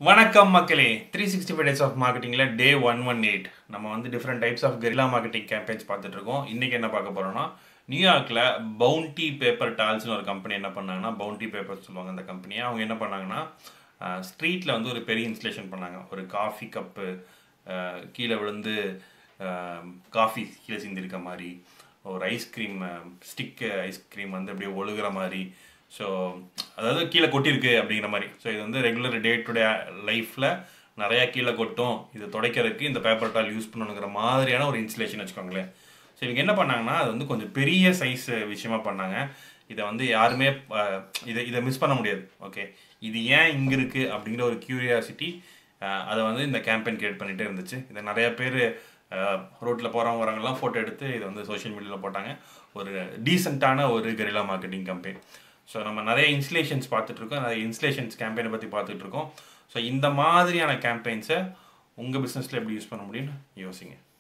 வணக்கம் மக்களே three sixty five days of மார்க்கெட்டிங்கில் டே ஒன் ஒன் எயிட் நம்ம வந்து different types of guerrilla marketing campaigns பார்த்துட்டு இருக்கோம் இன்றைக்கி என்ன பார்க்க போகிறோம்னா நியூயார்க்கில் பவுண்டி பேப்பர் டால்ஸ்னு ஒரு கம்பெனி என்ன பண்ணாங்கன்னா பவுண்டி பேப்பர் சொல்லுவாங்க அந்த கம்பெனியை அவங்க என்ன பண்ணாங்கன்னா ஸ்ட்ரீட்டில் வந்து ஒரு பெரிய இன்ஸ்டலேஷன் பண்ணாங்க ஒரு காஃபி கப்பு கீழே விழுந்து காஃபி கீழே சிந்திருக்க மாதிரி ஒரு ஐஸ்கிரீம் ஸ்டிக்கு ஐஸ்கிரீம் வந்து அப்படியே ஒழுகுற மாதிரி ஸோ அதாவது கீழே கொட்டியிருக்கு அப்படிங்கிற மாதிரி ஸோ இது வந்து ரெகுலர் டே டு டே லைஃப்பில் நிறையா கீழே கொட்டும் இது துடைக்கிறதுக்கு இந்த பேப்பர் டால் யூஸ் பண்ணணுங்கிற மாதிரியான ஒரு இன்ஸ்டலேஷன் வச்சுக்கோங்களேன் ஸோ இவங்க என்ன பண்ணாங்கன்னா அது வந்து கொஞ்சம் பெரிய சைஸ் விஷயமா பண்ணாங்க இதை வந்து யாருமே அஹ், இதை இதை மிஸ் பண்ண முடியாது ஓகே இது ஏன் இங்கே இருக்குது அப்படிங்கிற ஒரு க்யூரியாசிட்டி அதை வந்து இந்த கேம்பெயின் கிரியேட் பண்ணிகிட்டே இருந்துச்சு இதை நிறைய பேர் ரோட்டில் போகிறவங்க வரவங்கலாம் ஃபோட்டோ எடுத்து இதை வந்து சோஷியல் மீடியாவில் போட்டாங்க ஒரு டீசெண்டான ஒரு கெரிலா மார்க்கெட்டிங் கம்பெயின் ஸோ நம்ம நிறைய இன்ஸ்டலேஷன்ஸ் பார்த்துட்ருக்கோம் நிறைய இன்ஸ்டலேஷன்ஸ் கேம்பெயினை பற்றி பார்த்துட்ருக்கோம் ஸோ இந்த மாதிரியான கேம்பெயின்ஸை உங்கள் பிஸ்னஸில் எப்படி யூஸ் பண்ண முடியும்னு யோசிங்க